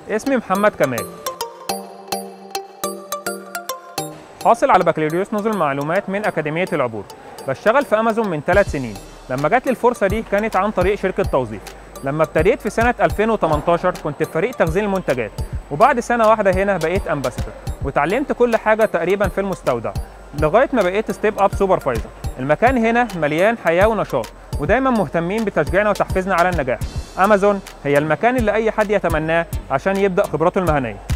اسمي محمد كمال حاصل على بكالوريوس نظم معلومات من أكاديمية العبور بشتغل في أمازون من ثلاث سنين لما جات لي الفرصة دي كانت عن طريق شركة توظيف لما ابتديت في سنة 2018 كنت في فريق تخزين المنتجات وبعد سنة واحدة هنا بقيت امباسدور وتعلمت كل حاجة تقريبا في المستودع لغاية ما بقيت ستيب اب سوبرفايزر المكان هنا مليان حياة ونشاط ودايما مهتمين بتشجيعنا وتحفيزنا على النجاح امازون هي المكان اللي اي حد يتمناه عشان يبدأ خبراته المهنية